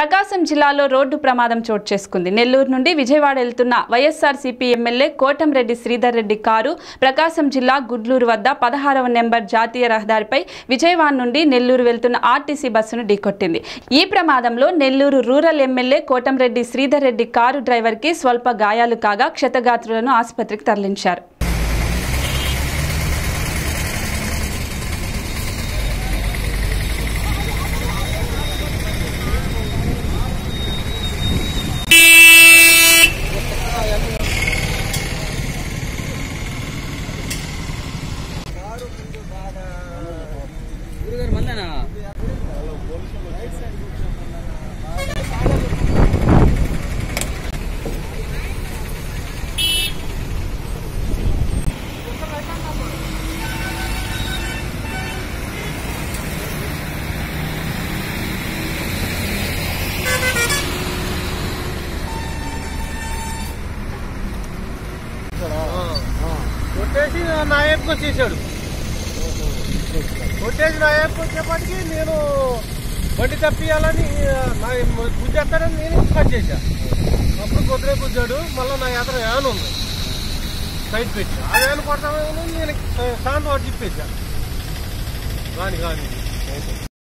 ప్రకాశం జిల్లాలో రోడ్డు ప్రమాదం చోటు చేసుకుంది నెల్లూరు నుండి విజయవాడ వెళ్తున్న YSRCP MLA Kotamreddy Sridhar Reddy car Prakasam జిల్లా గుడ్లూరు వద్ద పదహారవ నెంబర్ జాతీయ రహదారిపై విజయవాడ నుండి నెల్లూరు వెళ్తున్న ఆర్టీసీ బస్సును ఢీకొట్టింది ఈ ప్రమాదంలో Nellore rural MLA Kotamreddy Sridhar Reddy car డ్రైవర్కి స్వల్ప గాయాలు కాగా క్షతగాత్రులను ఆసుపత్రికి తరలించారు గురుగారు మందేనా కొట్టేసి నా వైపుకి వచ్చేసాడు కొట్టేసి నా వైపుకి వచ్చేప్పటికి నేను బండి తప్పియాలని నా గుజ్జేస్తాడని నేను కట్ చేశా అప్పుడు కుదిరే గుజ్జాడు మళ్ళీ నా ఎదురు వ్యాన్ ఉంది సైడ్ పెట్టి ఆ వ్యాన్ కొడతామని నేను శాంతం వాడు చెప్పేసా కానీ కానీ